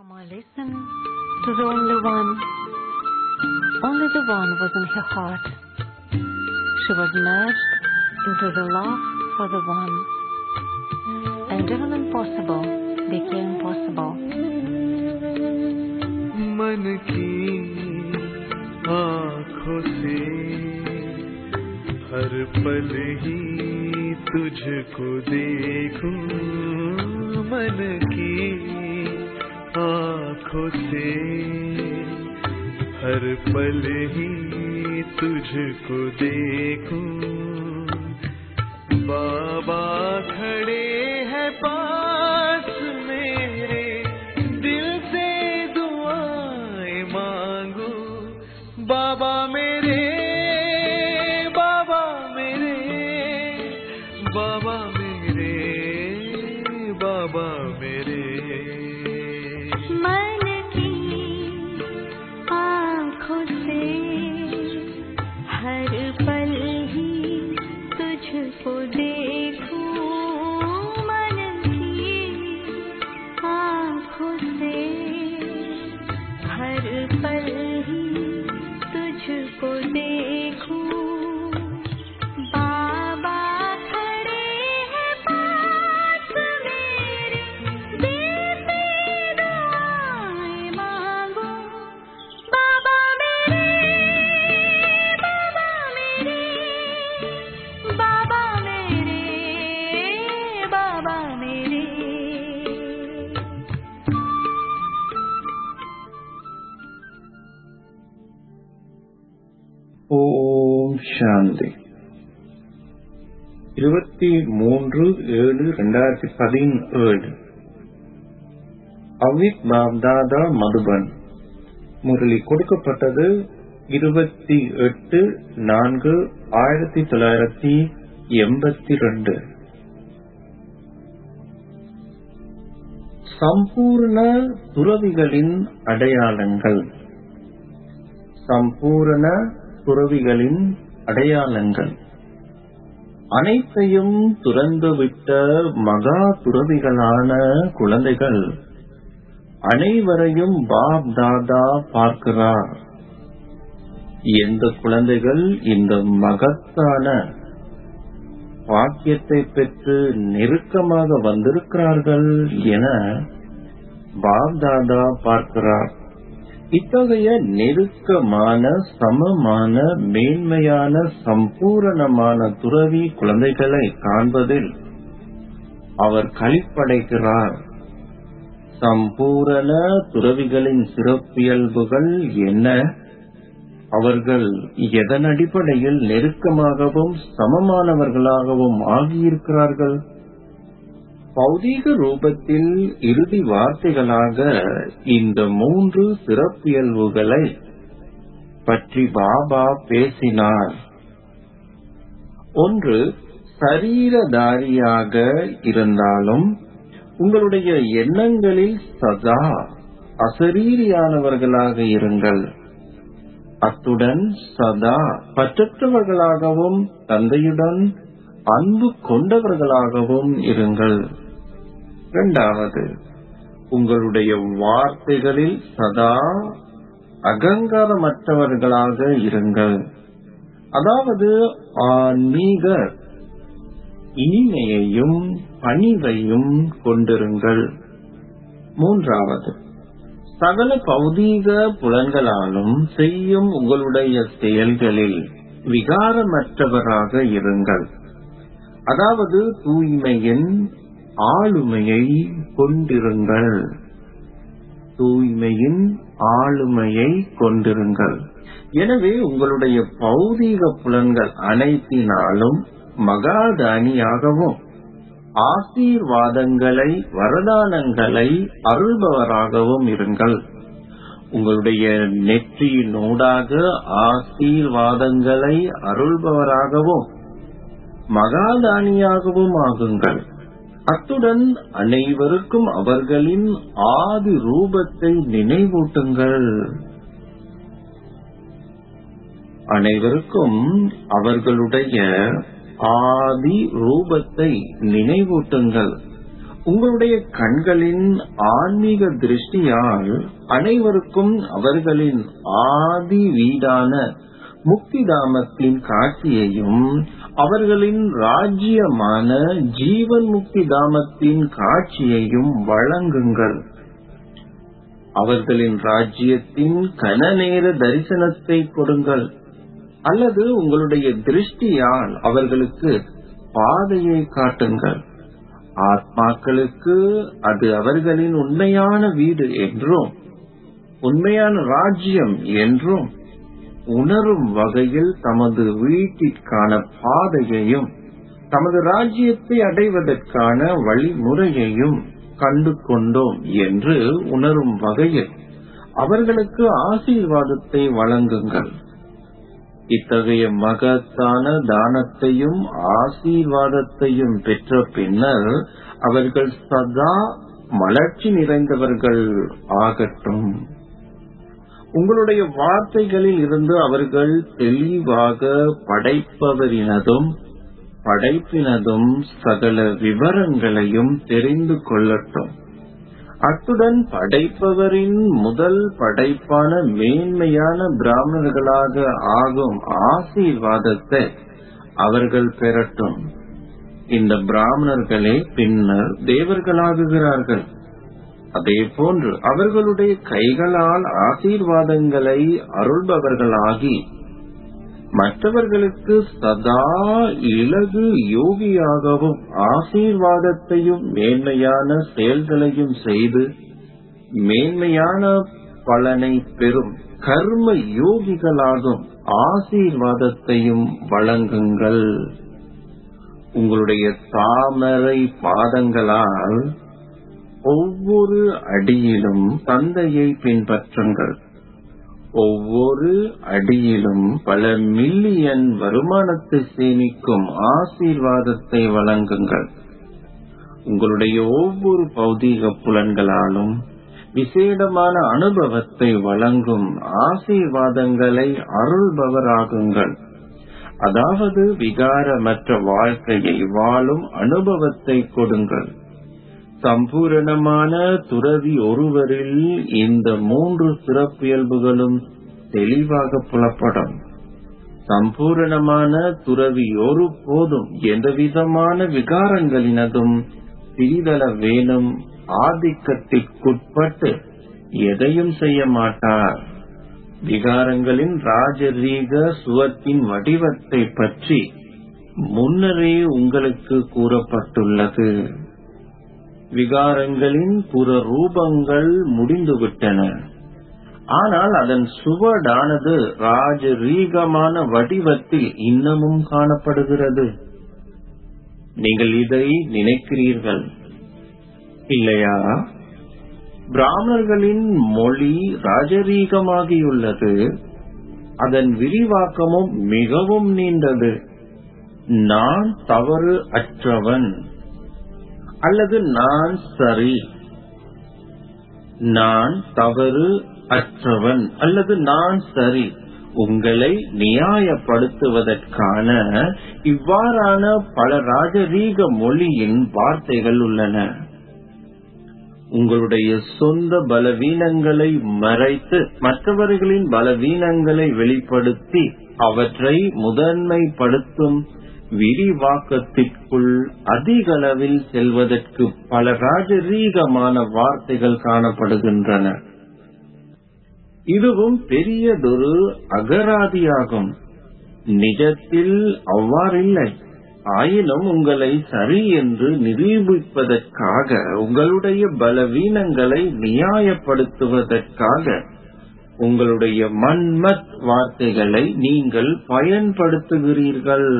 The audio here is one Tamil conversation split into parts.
Mama listened to the only one. Only the one was in her heart. She was merged into the love for the one. And even impossible became possible. मन की आँखों से हर पल ही तुझको देखूं मन की आँखों से हर पल ही तुझको देखूं बाबा खड़े हैं पास मेरे दिल से दुआएं मांगू बाबा मेरे बाबा मेरे बाबा मेरे बाबा मेरे मन की आँखों से हर पल ही तुझको देखूं मन की आँखों से हर पल ही तुझको देखूं बाबा खड़े हैं पास मेरे दिल से दुआएं मांगो बाबा मेरे बाबा मेरे बाबा मेरे बाबा मेरे ஓம் சாந்தி இருபத்தி மூன்று ஏழு ரெண்டாயிரத்தி பதினேழு அவித் பாப்தாதா மதுபன் முரளி கொடுக்கப்பட்டது இருபத்தி எட்டு நான்கு ஆயிரத்தி தொள்ளாயிரத்தி எண்பத்தி ரெண்டு சம்பூர்ண துறவிகளின் அடையாளங்கள் சம்பூரண துறவிகளின் அடையாளங்கள் அனைத்தையும் துறந்துவிட்ட மகா துறவிகளான குழந்தைகள் அனைவரையும் பாப் தாதா பார்க்கிறார் எந்த குழந்தைகள் இந்த மகத்தான வாக்கியத்தை பெற்று நெருக்கமாக வந்திருக்கிறார்கள் என பாப் தாதா பார்க்கிறார் இத்தகைய நெருக்கமான சமமான மேன்மையான சம்பூரணமான துறவி குழந்தைகளை காண்பதில் அவர் களிப்படைக்கிறார் சம்பூரண துறவிகளின் சிறப்பியல்புகள் என்ன அவர்கள் எதன் அடிப்படையில் நெருக்கமாகவும் சமமானவர்களாகவும் ஆகியிருக்கிறார்கள் பௌதீக ரூபத்தில் இறுதி வார்த்தைகளாக இந்த மூன்று சிறப்பியல்புகளை பற்றி பாபா பேசினார் ஒன்று சரீரதாரியாக இருந்தாலும் உங்களுடைய எண்ணங்களில் சதா அசரீரியானவர்களாக இருங்கள் அத்துடன் சதா பற்றற்றவர்களாகவும் தந்தையுடன் அன்பு கொண்டவர்களாகவும் இருங்கள் இரண்டாவது உங்களுடைய வார்த்தைகளில் சதா அகங்காரமற்றவர்களாக இருங்கள் அதாவது ஆன்மீக இனிமையையும் பணிவையும் கொண்டிருங்கள் மூன்றாவது சகல பௌதீக புலன்களாலும் செய்யும் உங்களுடைய செயல்களில் விகாரமற்றவராக இருங்கள் அதாவது தூய்மையின் ஆளுமையை கொண்டிருங்கள் தூய்மையின் ஆளுமையை கொண்டிருங்கள் எனவே உங்களுடைய பௌதீக புலன்கள் அனைத்தினாலும் மகாதானியாகவும் ஆசீர்வாதங்களை வரதானங்களை அருள்பவராகவும் இருங்கள் உங்களுடைய நெற்றியினூடாக ஆசீர்வாதங்களை அருள்பவராகவும் மகாதானியாகவும் ஆகுங்கள் அத்துடன் அனைவருக்கும் அவர்களின் ஆதி ரூபத்தை நினைவூட்டுங்கள் அனைவருக்கும் அவர்களுடைய ஆதி ரூபத்தை நினைவூட்டுங்கள் உங்களுடைய கண்களின் ஆன்மீக திருஷ்டியால் அனைவருக்கும் அவர்களின் ஆதி வீடான முக்திதாமத்தின் காட்சியையும் அவர்களின் ராஜ்யமான ஜீவன் முக்தி தாமத்தின் காட்சியையும் வழங்குங்கள் அவர்களின் ராஜ்யத்தின் கனநேர தரிசனத்தை கொடுங்கள் அல்லது உங்களுடைய திருஷ்டியால் அவர்களுக்கு பாதையை காட்டுங்கள் ஆத்மாக்களுக்கு அது அவர்களின் உண்மையான வீடு என்றும் உண்மையான ராஜ்யம் என்றும் உணரும் வகையில் தமது வீட்டிற்கான பாதையையும் தமது ராஜ்யத்தை அடைவதற்கான வழிமுறையையும் கண்டு கொண்டோம் என்று உணரும் வகையில் அவர்களுக்கு ஆசீர்வாதத்தை வழங்குங்கள் இத்தகைய மகத்தான தானத்தையும் ஆசீர்வாதத்தையும் பெற்ற பின்னர் அவர்கள் சதா மலர்ச்சி நிறைந்தவர்கள் ஆகட்டும் உங்களுடைய வார்த்தைகளில் இருந்து அவர்கள் தெளிவாக படைப்பவரினதும் படைப்பினதும் சகல விவரங்களையும் தெரிந்து கொள்ளட்டும் அத்துடன் படைப்பவரின் முதல் படைப்பான மேன்மையான பிராமணர்களாக ஆகும் ஆசீர்வாதத்தை அவர்கள் பெறட்டும் இந்த பிராமணர்களே பின்னர் தேவர்களாகுகிறார்கள் அதே போன்று அவர்களுடைய கைகளால் ஆசீர்வாதங்களை அருள்பவர்களாகி மற்றவர்களுக்கு சதா இலகு யோகியாகவும் ஆசீர்வாதத்தையும் மேன்மையான செயல்களையும் செய்து மேன்மையான பலனை பெறும் கர்ம யோகிகளாகும் ஆசீர்வாதத்தையும் வழங்குங்கள் உங்களுடைய தாமரை பாதங்களால் ஒவ்வொரு அடியிலும் தந்தையை பின்பற்றுங்கள் ஒவ்வொரு அடியிலும் பல மில்லியன் வருமானத்தை சேமிக்கும் ஆசீர்வாதத்தை வழங்குங்கள் உங்களுடைய ஒவ்வொரு பௌதீக புலன்களாலும் விசேடமான அனுபவத்தை வழங்கும் ஆசீர்வாதங்களை அருள்பவராகுங்கள் அதாவது விகாரமற்ற வாழ்க்கையை வாழும் அனுபவத்தை கொடுங்கள் சம்பூரணமான துறவி ஒருவரில் இந்த மூன்று சிறப்பியல்புகளும் தெளிவாக புலப்படும் சம்பூரணமான துறவி ஒருபோதும் எந்தவிதமான விகாரங்களினதும் சிறிதள வேணும் ஆதிக்கத்திற்குட்பட்டு எதையும் செய்ய மாட்டார் விகாரங்களின் ராஜரீக சுவத்தின் வடிவத்தை பற்றி முன்னரே உங்களுக்கு கூறப்பட்டுள்ளது விகாரங்களின் புற ரூபங்கள் முடிந்துவிட்டன ஆனால் அதன் சுவடானது ராஜரீகமான வடிவத்தில் இன்னமும் காணப்படுகிறது நீங்கள் இதை நினைக்கிறீர்கள் இல்லையா பிராமணர்களின் மொழி ராஜரீகமாகியுள்ளது அதன் விரிவாக்கமும் மிகவும் நீண்டது நான் தவறு அற்றவன் அல்லது நான் சரி நான் தவறு அற்றவன் அல்லது நான் சரி உங்களை நியாயப்படுத்துவதற்கான இவ்வாறான பல ராஜரீக மொழியின் வார்த்தைகள் உள்ளன உங்களுடைய சொந்த பலவீனங்களை மறைத்து மற்றவர்களின் பலவீனங்களை வெளிப்படுத்தி அவற்றை முதன்மைப்படுத்தும் விரிவாக்கத்திற்குள் அதிக அளவில் செல்வதற்கு பல ராஜரீகமான வார்த்தைகள் காணப்படுகின்றன இதுவும் பெரியதொரு அகராதியாகும் நிஜத்தில் அவ்வாறில்லை ஆயினும் உங்களை சரி என்று நிரூபிப்பதற்காக உங்களுடைய பலவீனங்களை நியாயப்படுத்துவதற்காக உங்களுடைய மன்மத் வார்த்தைகளை நீங்கள் பயன்படுத்துகிறீர்கள்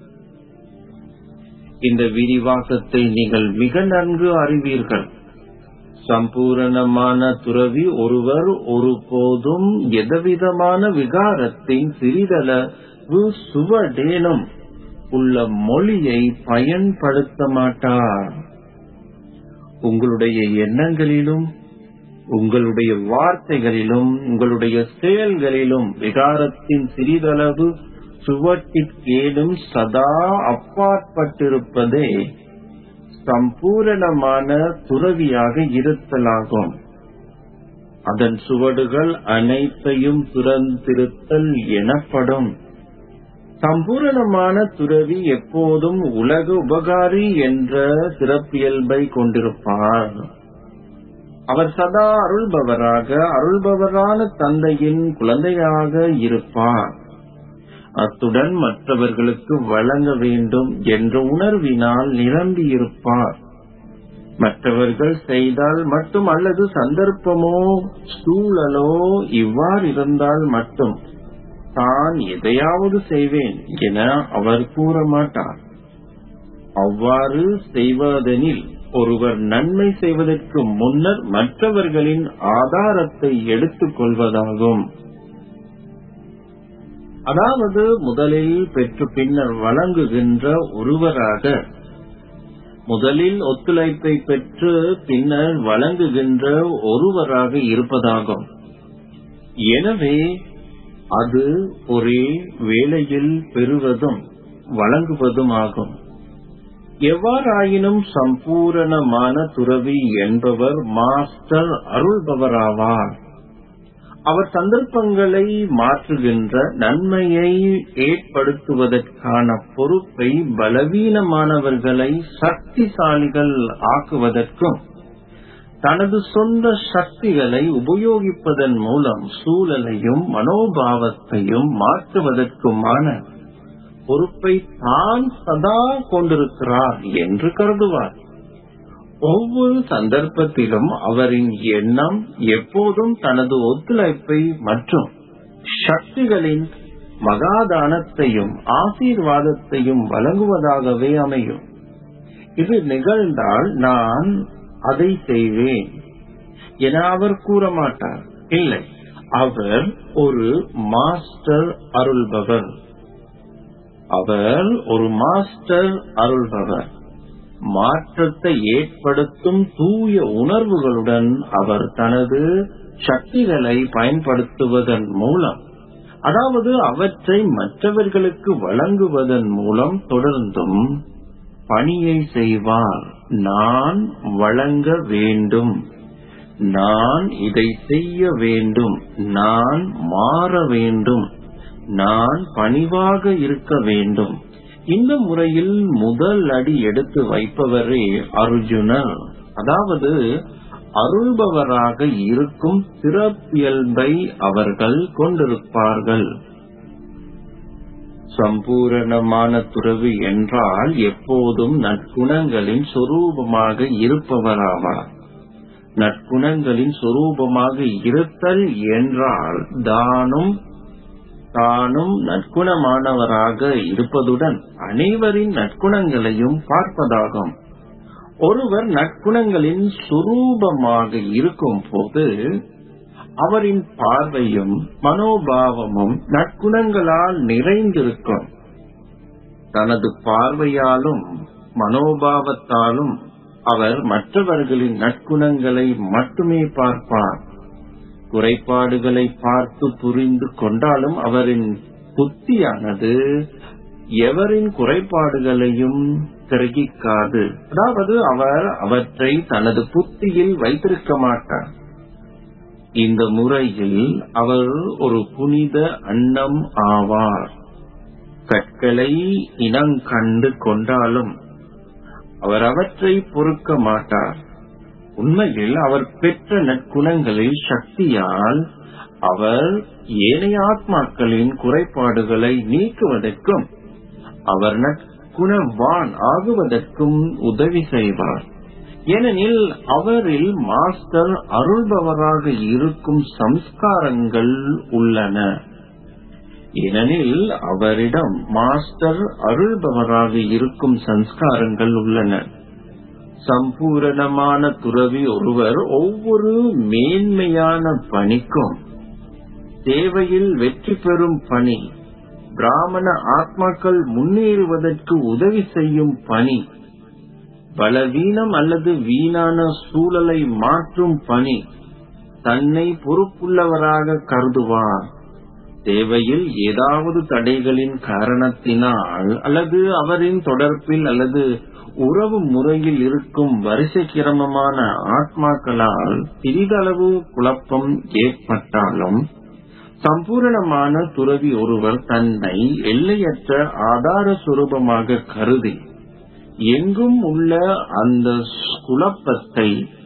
இந்த விரிவாக்கத்தை நீங்கள் மிக நன்கு அறிவீர்கள் சம்பூரணமான துறவி ஒருவர் ஒருபோதும் எதவிதமான விகாரத்தின் சிறிதளவு சுவடேனும் உள்ள மொழியை பயன்படுத்த மாட்டார் உங்களுடைய எண்ணங்களிலும் உங்களுடைய வார்த்தைகளிலும் உங்களுடைய செயல்களிலும் விகாரத்தின் சிறிதளவு சுவட்டிற்கேனும் சதா அப்பாற்பட்டிருப்பதே சம்பூரணமான துறவியாக இருத்தலாகும் அதன் சுவடுகள் அனைத்தையும் துறந்திருத்தல் எனப்படும் சம்பூரணமான துறவி எப்போதும் உலக உபகாரி என்ற சிறப்பியல்பை கொண்டிருப்பார் அவர் சதா அருள்பவராக அருள்பவரான தந்தையின் குழந்தையாக இருப்பார் அத்துடன் மற்றவர்களுக்கு வழங்க வேண்டும் என்ற உணர்வினால் நிரம்பியிருப்பார் மற்றவர்கள் செய்தால் மட்டும் அல்லது சந்தர்ப்பமோ சூழலோ இவ்வாறு இருந்தால் மட்டும் தான் எதையாவது செய்வேன் என அவர் கூற மாட்டார் அவ்வாறு செய்வதெனில் ஒருவர் நன்மை செய்வதற்கு முன்னர் மற்றவர்களின் ஆதாரத்தை எடுத்துக் கொள்வதாகும் அதாவது முதலில் பெற்று பின்னர் வழங்குகின்ற ஒருவராக முதலில் ஒத்துழைப்பை பெற்று பின்னர் வழங்குகின்ற ஒருவராக இருப்பதாகும் எனவே அது ஒரே வேளையில் பெறுவதும் வழங்குவதும் ஆகும் எவ்வாறாயினும் சம்பூரணமான துறவி என்பவர் மாஸ்டர் அருள்பவராவார் அவர் சந்தர்ப்பங்களை மாற்றுகின்ற நன்மையை ஏற்படுத்துவதற்கான பொறுப்பை பலவீனமானவர்களை சக்திசாலிகள் ஆக்குவதற்கும் தனது சொந்த சக்திகளை உபயோகிப்பதன் மூலம் சூழலையும் மனோபாவத்தையும் மாற்றுவதற்குமான பொறுப்பை தான் சதா கொண்டிருக்கிறார் என்று கருதுவார் ஒவ்வொரு சந்தர்ப்பத்திலும் அவரின் எண்ணம் எப்போதும் தனது ஒத்துழைப்பை மற்றும் சக்திகளின் மகாதானத்தையும் ஆசீர்வாதத்தையும் வழங்குவதாகவே அமையும் இது நிகழ்ந்தால் நான் அதை செய்வேன் என அவர் கூற மாட்டார் இல்லை அவர் ஒரு மாஸ்டர் அருள்பவர் அவர் ஒரு மாஸ்டர் அருள்பவர் மாற்றத்தை ஏற்படுத்தும் தூய உணர்வுகளுடன் அவர் தனது சக்திகளை பயன்படுத்துவதன் மூலம் அதாவது அவற்றை மற்றவர்களுக்கு வழங்குவதன் மூலம் தொடர்ந்தும் பணியை செய்வார் நான் வழங்க வேண்டும் நான் இதை செய்ய வேண்டும் நான் மாற வேண்டும் நான் பணிவாக இருக்க வேண்டும் இந்த முறையில் முதல் அடி எடுத்து வைப்பவரே அர்ஜுனர் அதாவது அருள்பவராக இருக்கும் சிறப்பியல்பை அவர்கள் கொண்டிருப்பார்கள் சம்பூரணமான துறவி என்றால் எப்போதும் நற்குணங்களின் சொரூபமாக இருப்பவராவார் நற்குணங்களின் சொரூபமாக இருத்தல் என்றால் தானும் தானும் நற்குணமானவராக இருப்பதுடன் அனைவரின் நற்குணங்களையும் பார்ப்பதாகும் ஒருவர் நற்குணங்களின் சுரூபமாக இருக்கும் போது அவரின் பார்வையும் மனோபாவமும் நற்குணங்களால் நிறைந்திருக்கும் தனது பார்வையாலும் மனோபாவத்தாலும் அவர் மற்றவர்களின் நற்குணங்களை மட்டுமே பார்ப்பார் குறைபாடுகளை பார்த்து புரிந்து கொண்டாலும் அவரின் புத்தியானது எவரின் குறைபாடுகளையும் கிரகிக்காது அதாவது அவர் அவற்றை தனது புத்தியில் வைத்திருக்க மாட்டார் இந்த முறையில் அவர் ஒரு புனித அன்னம் ஆவார் கற்களை இனங்கண்டு கொண்டாலும் அவர் அவற்றை பொறுக்க மாட்டார் உண்மையில் அவர் பெற்ற நற்குணங்களில் சக்தியால் அவர் ஏனைய ஆத்மாக்களின் குறைபாடுகளை நீக்குவதற்கும் அவர் நற்குணவான் ஆகுவதற்கும் உதவி செய்வார் ஏனெனில் அவரில் மாஸ்டர் அருள்பவராக இருக்கும் சம்ஸ்காரங்கள் உள்ளன ஏனெனில் அவரிடம் மாஸ்டர் அருள்பவராக இருக்கும் சம்ஸ்காரங்கள் உள்ளன சம்பூரணமான துறவி ஒருவர் ஒவ்வொரு மேன்மையான பணிக்கும் சேவையில் வெற்றி பெறும் பணி பிராமண ஆத்மாக்கள் முன்னேறுவதற்கு உதவி செய்யும் பணி பலவீனம் அல்லது வீணான சூழலை மாற்றும் பணி தன்னை பொறுப்புள்ளவராக கருதுவார் தேவையில் ஏதாவது தடைகளின் காரணத்தினால் அல்லது அவரின் தொடர்பில் அல்லது உறவு முறையில் இருக்கும் வரிசை கிரமமான ஆத்மாக்களால் சிறிதளவு குழப்பம் ஏற்பட்டாலும் சம்பூரணமான துறவி ஒருவர் தன்னை எல்லையற்ற ஆதார சுரூபமாக கருதி எங்கும் உள்ள அந்த குழப்பத்தை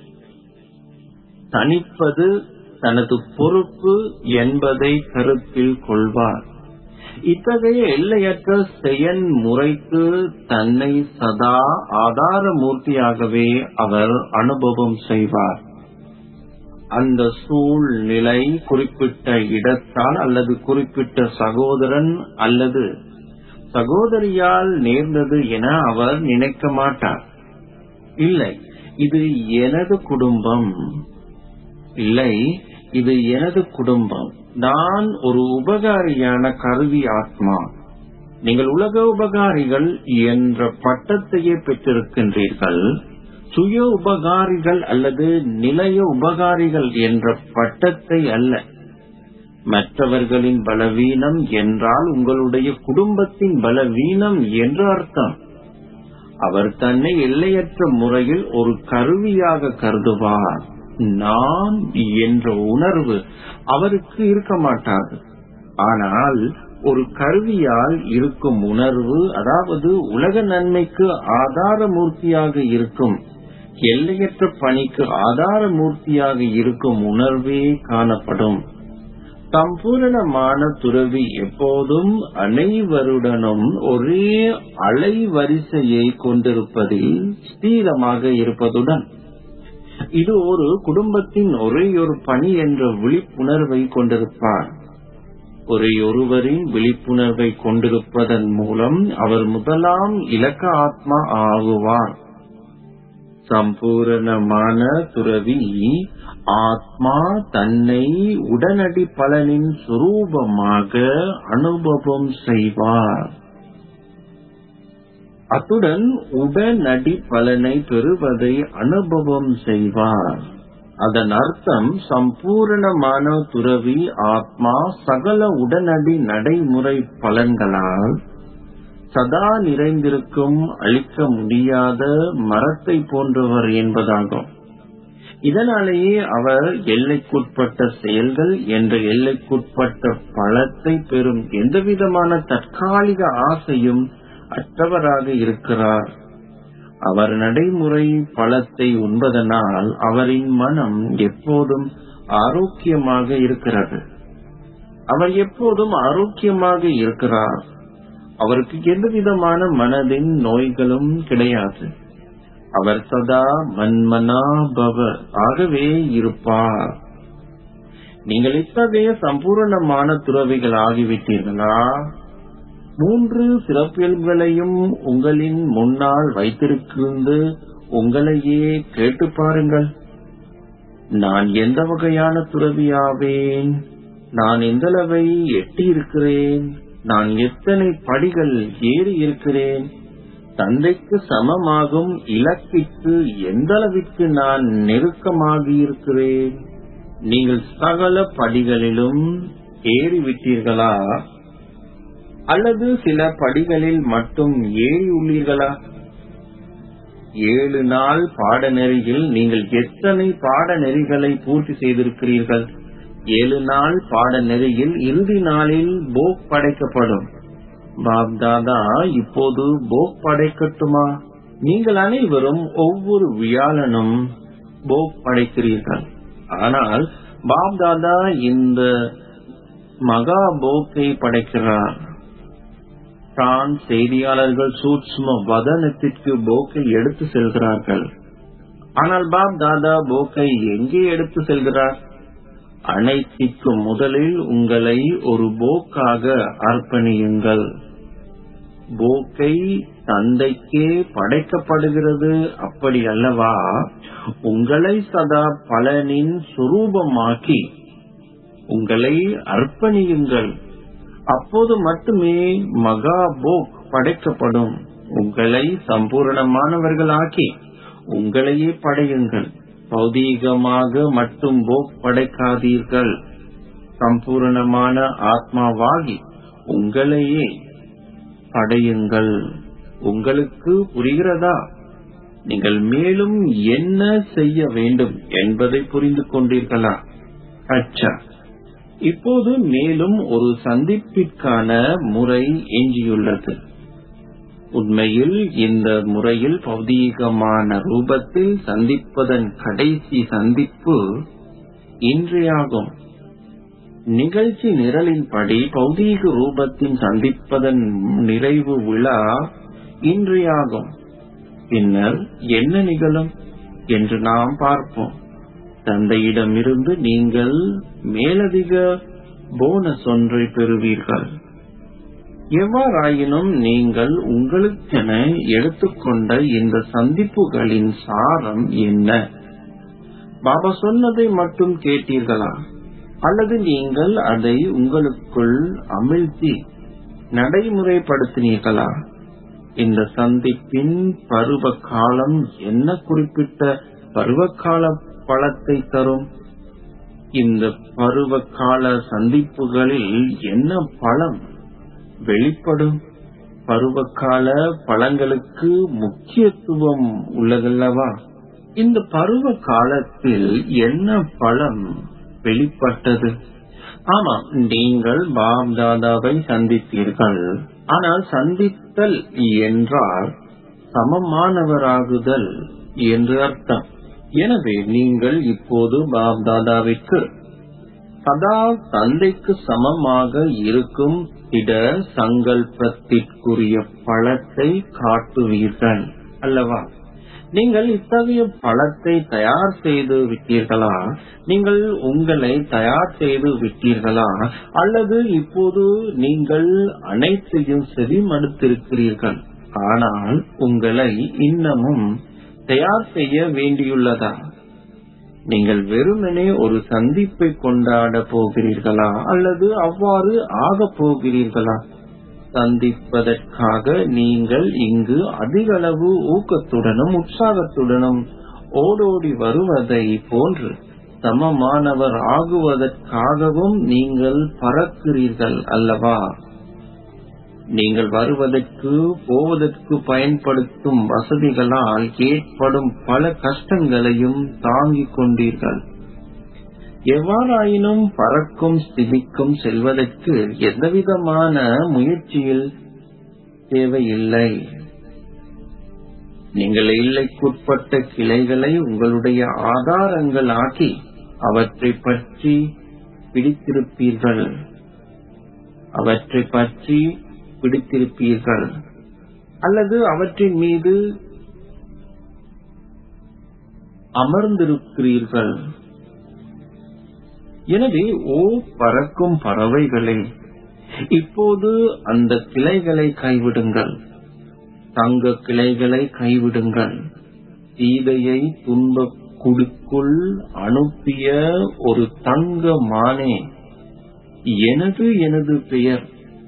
தணிப்பது தனது பொறுப்பு என்பதை கருத்தில் கொள்வார் இத்தகைய எல்லையற்ற செயன்முறைக்கு தன்னை சதா ஆதார மூர்த்தியாகவே அவர் அனுபவம் செய்வார் அந்த சூழ்நிலை குறிப்பிட்ட இடத்தால் அல்லது குறிப்பிட்ட சகோதரன் அல்லது சகோதரியால் நேர்ந்தது என அவர் நினைக்க மாட்டார் இல்லை இது எனது குடும்பம் இல்லை இது எனது குடும்பம் நான் ஒரு உபகாரியான கருவி ஆத்மா நீங்கள் உலக உபகாரிகள் என்ற பட்டத்தையே பெற்றிருக்கின்றீர்கள் சுய உபகாரிகள் அல்லது நிலைய உபகாரிகள் என்ற பட்டத்தை அல்ல மற்றவர்களின் பலவீனம் என்றால் உங்களுடைய குடும்பத்தின் பலவீனம் என்று அர்த்தம் அவர் தன்னை எல்லையற்ற முறையில் ஒரு கருவியாக கருதுவார் நான் என்ற உணர்வு அவருக்கு இருக்க மாட்டாது ஆனால் ஒரு கருவியால் இருக்கும் உணர்வு அதாவது உலக நன்மைக்கு ஆதாரமூர்த்தியாக இருக்கும் எல்லையற்ற பணிக்கு ஆதாரமூர்த்தியாக இருக்கும் உணர்வே காணப்படும் சம்பூரணமான துறவி எப்போதும் அனைவருடனும் ஒரே அலைவரிசையை கொண்டிருப்பதில் ஸ்திரமாக இருப்பதுடன் இது ஒரு குடும்பத்தின் ஒரே ஒரு பணி என்ற விழிப்புணர்வை கொண்டிருப்பார் ஒரே ஒருவரின் விழிப்புணர்வை கொண்டிருப்பதன் மூலம் அவர் முதலாம் இலக்க ஆத்மா ஆகுவார் சம்பூரணமான துறவி ஆத்மா தன்னை உடனடி பலனின் சுரூபமாக அனுபவம் செய்வார் அத்துடன் உடனடி பலனை பெறுவதை அனுபவம் செய்வார் அதன் அர்த்தம் சம்பூரணமான துறவி ஆத்மா சகல உடனடி நடைமுறை பலன்களால் சதா நிறைந்திருக்கும் அழிக்க முடியாத மரத்தை போன்றவர் என்பதாகும் இதனாலேயே அவர் எல்லைக்குட்பட்ட செயல்கள் என்ற எல்லைக்குட்பட்ட பலத்தை பெறும் எந்தவிதமான தற்காலிக ஆசையும் அற்றவராக இருக்கிறார் அவர் நடைமுறை பழத்தை உண்பதனால் அவரின் மனம் எப்போதும் ஆரோக்கியமாக இருக்கிறது அவர் எப்போதும் ஆரோக்கியமாக இருக்கிறார் அவருக்கு எந்த விதமான மனதின் நோய்களும் கிடையாது அவர் சதா மன்மனாபவ ஆகவே இருப்பார் நீங்கள் இத்தகைய சம்பூரணமான துறவிகள் ஆகிவிட்டீர்களா மூன்று சிறப்பியல்களையும் உங்களின் முன்னால் வைத்திருந்து உங்களையே கேட்டு பாருங்கள் நான் எந்த வகையான துறவியாவேன் நான் எந்தளவை எட்டி இருக்கிறேன் நான் எத்தனை படிகள் ஏறி இருக்கிறேன் தந்தைக்கு சமமாகும் இலக்கிற்கு எந்தளவிற்கு நான் நெருக்கமாகி இருக்கிறேன் நீங்கள் சகல படிகளிலும் ஏறிவிட்டீர்களா அல்லது சில படிகளில் மட்டும் ஏறி உள்ளீர்களா ஏழு நாள் பாடநெறியில் நீங்கள் எத்தனை பாடநெறிகளை பூர்த்தி செய்திருக்கிறீர்கள் ஏழு நாள் பாடநெறியில் இறுதி நாளில் போக் படைக்கப்படும் பாப் தாதா இப்போது போக் படைக்கட்டுமா நீங்கள் அனைவரும் ஒவ்வொரு வியாழனும் போக் படைக்கிறீர்கள் ஆனால் பாப் தாதா இந்த மகா போக்கை படைக்கிறார் தான் செய்தியாளர்கள் சூட்சும வதனத்திற்கு போக்கை எடுத்து செல்கிறார்கள் ஆனால் பாப் தாதா போக்கை எங்கே எடுத்து செல்கிறார் அனைத்திற்கும் முதலில் உங்களை ஒரு போக்காக அர்ப்பணியுங்கள் போக்கை தந்தைக்கே படைக்கப்படுகிறது அப்படி அல்லவா உங்களை சதா பலனின் சுரூபமாக்கி உங்களை அர்ப்பணியுங்கள் அப்போது மட்டுமே மகா போக் படைக்கப்படும் உங்களை சம்பூரணமானவர்களாக்கி உங்களையே படையுங்கள் பௌதீகமாக மட்டும் போக் படைக்காதீர்கள் சம்பூரணமான ஆத்மாவாகி உங்களையே படையுங்கள் உங்களுக்கு புரிகிறதா நீங்கள் மேலும் என்ன செய்ய வேண்டும் என்பதை புரிந்து கொண்டீர்களா அச்சா இப்போது மேலும் ஒரு சந்திப்பிற்கான முறை எஞ்சியுள்ளது உண்மையில் இந்த முறையில் பௌதீகமான ரூபத்தில் சந்திப்பதன் கடைசி சந்திப்பு இன்றையாகும் நிகழ்ச்சி நிரலின்படி பௌதீக ரூபத்தின் சந்திப்பதன் நிறைவு விழா இன்றையாகும் பின்னர் என்ன நிகழும் என்று நாம் பார்ப்போம் தந்தையிடமிருந்து நீங்கள் மேலதிக போனஸ் ஒன்றை பெறுவீர்கள் எவ்வாறாயினும் நீங்கள் உங்களுக்கென எடுத்துக்கொண்ட இந்த சந்திப்புகளின் சாரம் என்ன பாபா சொன்னதை மட்டும் கேட்டீர்களா அல்லது நீங்கள் அதை உங்களுக்குள் அமிழ்த்தி நடைமுறைப்படுத்தினீர்களா இந்த சந்திப்பின் பருவ காலம் என்ன குறிப்பிட்ட பருவகால பலத்தை தரும் இந்த பருவகால சந்திப்புகளில் என்ன பலம் வெளிப்படும் பருவகால பழங்களுக்கு முக்கியத்துவம் உள்ளதல்லவா இந்த பருவ காலத்தில் என்ன பலம் வெளிப்பட்டது ஆமாம் நீங்கள் பாப் தாதாவை சந்தித்தீர்கள் ஆனால் சந்தித்தல் என்றால் சமமானவராகுதல் என்று அர்த்தம் எனவே நீங்கள் இப்போது பாப் தாதாவிற்கு சதா தந்தைக்கு சமமாக இருக்கும் திட சங்கல்பத்திற்குரிய பழத்தை காட்டுவீர்கள் அல்லவா நீங்கள் இத்தகைய பழத்தை தயார் செய்து விட்டீர்களா நீங்கள் உங்களை தயார் செய்து விட்டீர்களா அல்லது இப்போது நீங்கள் அனைத்தையும் செவிமடுத்திருக்கிறீர்கள் ஆனால் உங்களை இன்னமும் தயார் செய்ய வேண்டியுள்ளதா நீங்கள் வெறுமனே ஒரு சந்திப்பை கொண்டாட போகிறீர்களா அல்லது அவ்வாறு ஆகப் போகிறீர்களா சந்திப்பதற்காக நீங்கள் இங்கு அதிகளவு ஊக்கத்துடனும் உற்சாகத்துடனும் ஓடோடி வருவதை போன்று சமமானவர் ஆகுவதற்காகவும் நீங்கள் பறக்கிறீர்கள் அல்லவா நீங்கள் வருவதற்கு போவதற்கு பயன்படுத்தும் வசதிகளால் ஏற்படும் பல கஷ்டங்களையும் தாங்கிக் கொண்டீர்கள் எவ்வாறாயினும் பறக்கும் ஸ்திதிக்கும் செல்வதற்கு எந்தவிதமான முயற்சியில் தேவையில்லை நீங்கள் எல்லைக்குட்பட்ட கிளைகளை உங்களுடைய ஆதாரங்கள் ஆக்கி அவற்றை பற்றி பிடித்திருப்பீர்கள் அவற்றை பற்றி பிடித்திருப்பீர்கள் அல்லது அவற்றின் மீது அமர்ந்திருக்கிறீர்கள் எனவே ஓ பறக்கும் பறவைகளே இப்போது அந்த கிளைகளை கைவிடுங்கள் தங்க கிளைகளை கைவிடுங்கள் சீதையை துன்ப குடிக்குள் அனுப்பிய ஒரு தங்க மானே எனது எனது பெயர்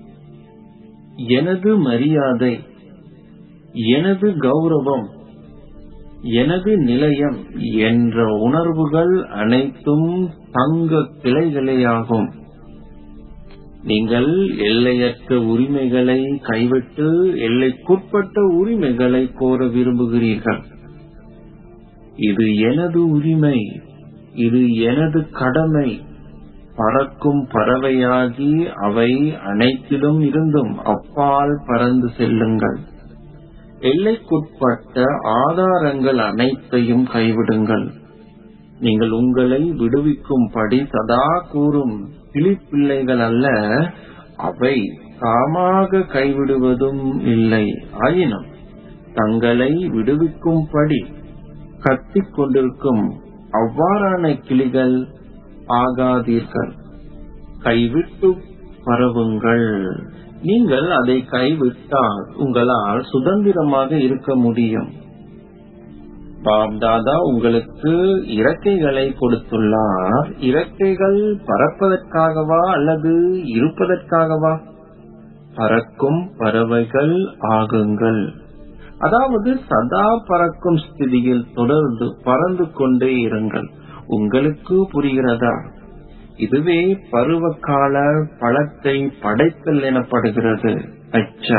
எனது மரியாதை எனது கௌரவம் எனது நிலையம் என்ற உணர்வுகள் அனைத்தும் தங்க கிளைகளேயாகும் நீங்கள் எல்லையற்ற உரிமைகளை கைவிட்டு எல்லைக்குட்பட்ட உரிமைகளை கோர விரும்புகிறீர்கள் இது எனது உரிமை இது எனது கடமை பறக்கும் பறவையாகி அவை அனைத்திலும் இருந்தும் அப்பால் பறந்து செல்லுங்கள் எல்லைக்குட்பட்ட ஆதாரங்கள் அனைத்தையும் கைவிடுங்கள் நீங்கள் உங்களை விடுவிக்கும்படி சதா கூறும் கிளிப்பிள்ளைகள் அல்ல அவை தாமாக கைவிடுவதும் இல்லை ஆயினும் தங்களை விடுவிக்கும்படி கத்திக் கொண்டிருக்கும் அவ்வாறான கிளிகள் ஆகாதீர்கள் கைவிட்டு பரவுங்கள் நீங்கள் அதை கைவிட்டால் உங்களால் சுதந்திரமாக இருக்க முடியும் பாப் தாதா உங்களுக்கு இறக்கைகளை கொடுத்துள்ளார் இறக்கைகள் பறப்பதற்காகவா அல்லது இருப்பதற்காகவா பறக்கும் பறவைகள் ஆகுங்கள் அதாவது சதா பறக்கும் ஸ்திதியில் தொடர்ந்து பறந்து கொண்டே இருங்கள் உங்களுக்கு புரிகிறதா இதுவே பருவகால பழத்தை படைத்தல் எனப்படுகிறது அச்சா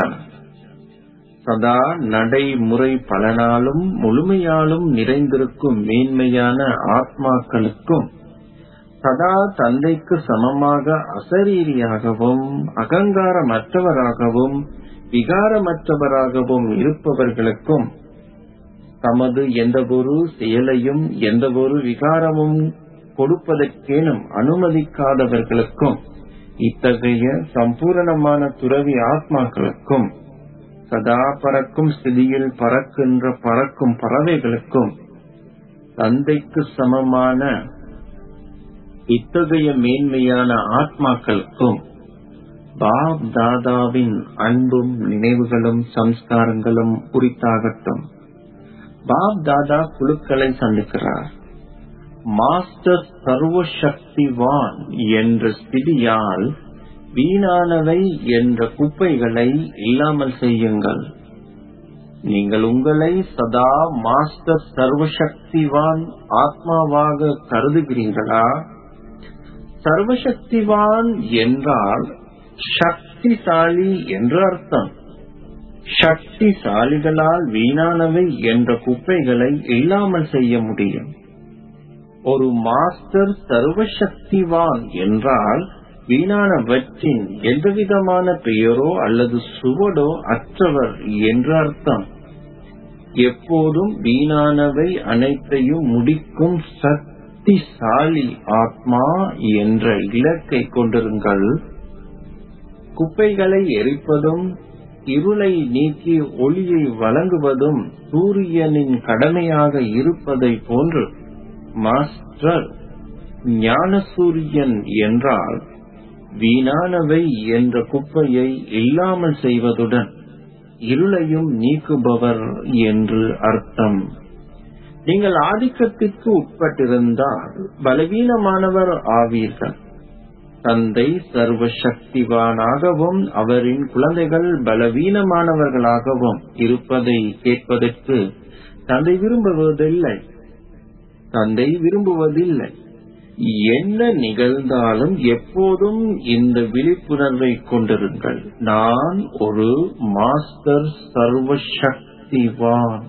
சதா நடைமுறை பலனாலும் முழுமையாலும் நிறைந்திருக்கும் மேன்மையான ஆத்மாக்களுக்கும் சதா தந்தைக்கு சமமாக அசரீரியாகவும் அகங்காரமற்றவராகவும் விகாரமற்றவராகவும் இருப்பவர்களுக்கும் தமது எந்தவொரு செயலையும் எந்தவொரு விகாரமும் கொடுப்பதற்கேனும் அனுமதிக்காதவர்களுக்கும் இத்தகைய சம்பூரணமான துறவி ஆத்மாக்களுக்கும் சதா பறக்கும் ஸ்திதியில் பறக்கின்ற பறக்கும் பறவைகளுக்கும் தந்தைக்கு சமமான இத்தகைய மேன்மையான ஆத்மாக்களுக்கும் பாப் தாதாவின் அன்பும் நினைவுகளும் சம்ஸ்காரங்களும் உரித்தாகட்டும் பாப் தாதா குழுக்களை சந்திக்கிறார் மாஸ்டர் சர்வசக்திவான் என்ற ஸ்திதியால் வீணானவை என்ற குப்பைகளை இல்லாமல் செய்யுங்கள் நீங்கள் உங்களை சதா மாஸ்டர் சர்வசக்திவான் ஆத்மாவாக கருதுகிறீர்களா சர்வசக்திவான் என்றால் சக்திசாலி என்று அர்த்தம் சக்திசாலிகளால் வீணானவை என்ற குப்பைகளை இல்லாமல் செய்ய முடியும் ஒரு மாஸ்டர் சர்வசக்திவான் என்றால் வீணானவற்றின் எந்தவிதமான பெயரோ அல்லது சுவடோ அற்றவர் என்று அர்த்தம் எப்போதும் வீணானவை அனைத்தையும் முடிக்கும் சக்திசாலி ஆத்மா என்ற இலக்கை கொண்டிருங்கள் குப்பைகளை எரிப்பதும் இருளை நீக்கி ஒளியை வழங்குவதும் சூரியனின் கடமையாக இருப்பதை போன்று மாஸ்டர் ஞானசூரியன் என்றால் வீணானவை என்ற குப்பையை இல்லாமல் செய்வதுடன் இருளையும் நீக்குபவர் என்று அர்த்தம் நீங்கள் ஆதிக்கத்திற்கு உட்பட்டிருந்தால் பலவீனமானவர் ஆவீர்கள் தந்தை சர்வ சக்திவானாகவும் அவரின் குழந்தைகள் பலவீனமானவர்களாகவும் இருப்பதை கேட்பதற்கு தந்தை விரும்புவதில்லை தந்தை விரும்புவதில்லை என்ன நிகழ்ந்தாலும் எப்போதும் இந்த விழிப்புணர்வை கொண்டிருங்கள் நான் ஒரு மாஸ்டர் சர்வ சக்திவான்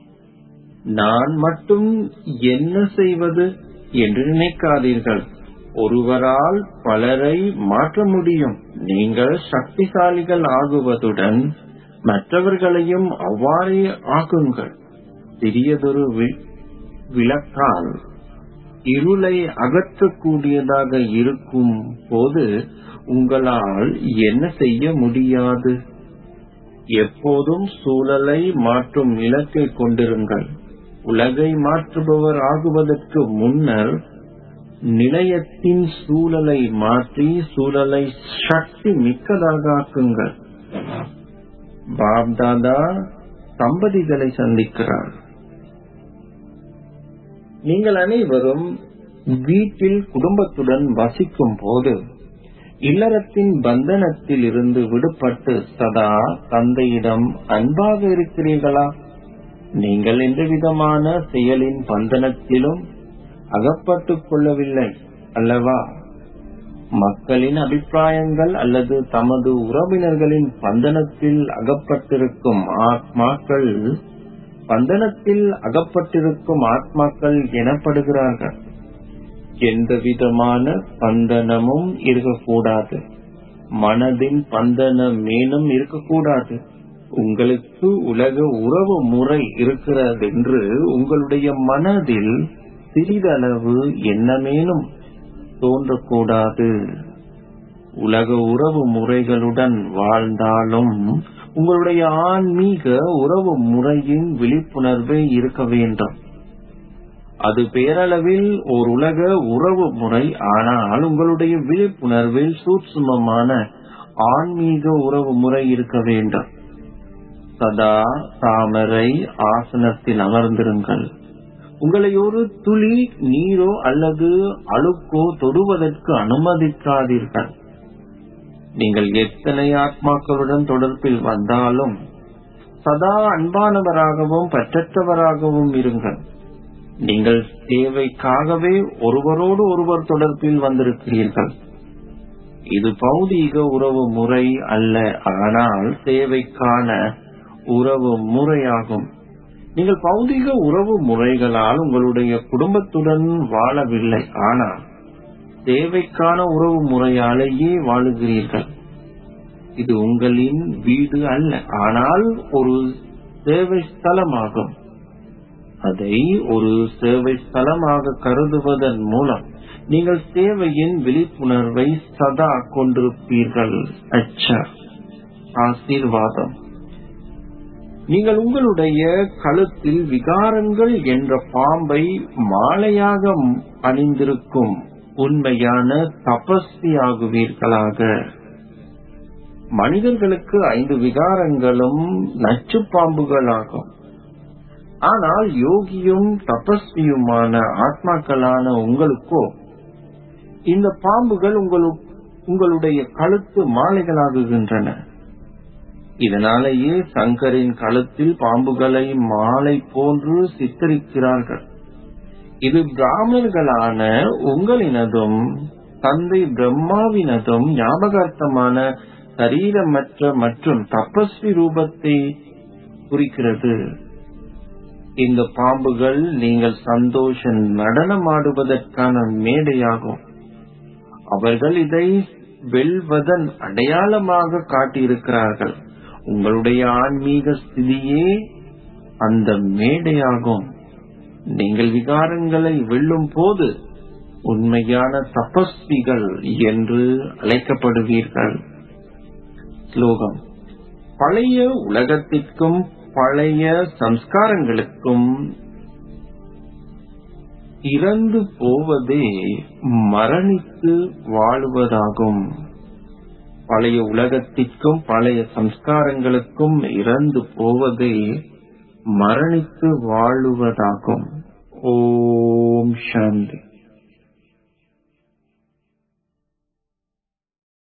நான் மட்டும் என்ன செய்வது என்று நினைக்காதீர்கள் ஒருவரால் பலரை மாற்ற முடியும் நீங்கள் சக்திசாலிகள் ஆகுவதுடன் மற்றவர்களையும் அவ்வாறே ஆக்குங்கள் சிறியதொரு விளக்கால் இருளை அகற்றக்கூடியதாக இருக்கும் போது உங்களால் என்ன செய்ய முடியாது எப்போதும் சூழலை மாற்றும் இலக்கை கொண்டிருங்கள் உலகை மாற்றுபவர் ஆகுவதற்கு முன்னர் நிலையத்தின் சூழலை மாற்றி சூழலை சக்தி மிக்கதாக ஆக்குங்கள் பாப்தாதா தம்பதிகளை சந்திக்கிறார் நீங்கள் அனைவரும் வீட்டில் குடும்பத்துடன் வசிக்கும் போது இல்லறத்தின் பந்தனத்தில் இருந்து விடுபட்டு சதா தந்தையிடம் அன்பாக இருக்கிறீர்களா நீங்கள் எந்த விதமான செயலின் பந்தனத்திலும் அகப்பட்டுக் கொள்ளவில்லை அல்லவா மக்களின் அபிப்பிராயங்கள் அல்லது தமது உறவினர்களின் பந்தனத்தில் அகப்பட்டிருக்கும் ஆத்மாக்கள் பந்தனத்தில் அகப்பட்டிருக்கும் ஆத்மாக்கள் எனப்படுகிறார்கள் எந்த விதமான பந்தனமும் இருக்கக்கூடாது மனதின் பந்தனம் மேலும் இருக்கக்கூடாது உங்களுக்கு உலக உறவு முறை இருக்கிறது என்று உங்களுடைய மனதில் சிறிதளவு எண்ணமேனும் தோன்றக்கூடாது உலக உறவு முறைகளுடன் வாழ்ந்தாலும் உங்களுடைய ஆன்மீக உறவு முறையின் விழிப்புணர்வு இருக்க வேண்டும் அது பேரளவில் ஓர் உலக உறவு முறை ஆனால் உங்களுடைய விழிப்புணர்வில் சூட்சுமமான ஆன்மீக உறவு முறை இருக்க வேண்டும் சதா தாமரை ஆசனத்தில் அமர்ந்திருங்கள் உங்களை ஒரு துளி நீரோ அல்லது அழுக்கோ தொடுவதற்கு அனுமதிக்காதீர்கள் நீங்கள் எத்தனை ஆத்மாக்களுடன் தொடர்பில் வந்தாலும் சதா அன்பானவராகவும் பற்றற்றவராகவும் இருங்கள் நீங்கள் தேவைக்காகவே ஒருவரோடு ஒருவர் தொடர்பில் வந்திருக்கிறீர்கள் இது பௌதீக உறவு முறை அல்ல ஆனால் தேவைக்கான உறவு முறையாகும் நீங்கள் பௌதிக உறவு முறைகளால் உங்களுடைய குடும்பத்துடன் வாழவில்லை ஆனால் தேவைக்கான உறவு முறையாலேயே வாழுகிறீர்கள் இது உங்களின் வீடு அல்ல ஆனால் ஒரு சேவை ஸ்தலமாகும் அதை ஒரு சேவை ஸ்தலமாக கருதுவதன் மூலம் நீங்கள் சேவையின் விழிப்புணர்வை சதா கொண்டிருப்பீர்கள் அச்ச ஆசீர்வாதம் நீங்கள் உங்களுடைய கழுத்தில் விகாரங்கள் என்ற பாம்பை மாலையாக அணிந்திருக்கும் உண்மையான தபஸ்வி ஆகுவீர்களாக மனிதர்களுக்கு ஐந்து விகாரங்களும் நச்சு பாம்புகளாகும் ஆனால் யோகியும் தபஸ்வியுமான ஆத்மாக்களான உங்களுக்கோ இந்த பாம்புகள் உங்களுடைய கழுத்து மாலைகளாகுகின்றன இதனாலேயே சங்கரின் கழுத்தில் பாம்புகளை மாலை போன்று சித்தரிக்கிறார்கள் இது பிராமணர்களான உங்களினதும் தந்தை பிரம்மாவினதும் ஞாபகார்த்தமான சரீரமற்ற மற்றும் தபஸ்வி ரூபத்தை குறிக்கிறது இந்த பாம்புகள் நீங்கள் சந்தோஷ நடனமாடுவதற்கான மேடையாகும் அவர்கள் இதை வெல்வதன் அடையாளமாக காட்டியிருக்கிறார்கள் உங்களுடைய ஆன்மீக ஸ்திதியே அந்த மேடையாகும் நீங்கள் விகாரங்களை வெல்லும் போது உண்மையான தபஸ்விகள் என்று அழைக்கப்படுவீர்கள் ஸ்லோகம் பழைய உலகத்திற்கும் பழைய சம்ஸ்காரங்களுக்கும் இறந்து போவதே மரணித்து வாழுவதாகும் பழைய உலகத்திற்கும் பழைய சம்ஸ்காரங்களுக்கும் இறந்து போவதே மரணித்து வாழுவதாகும் ஓம் சாந்தி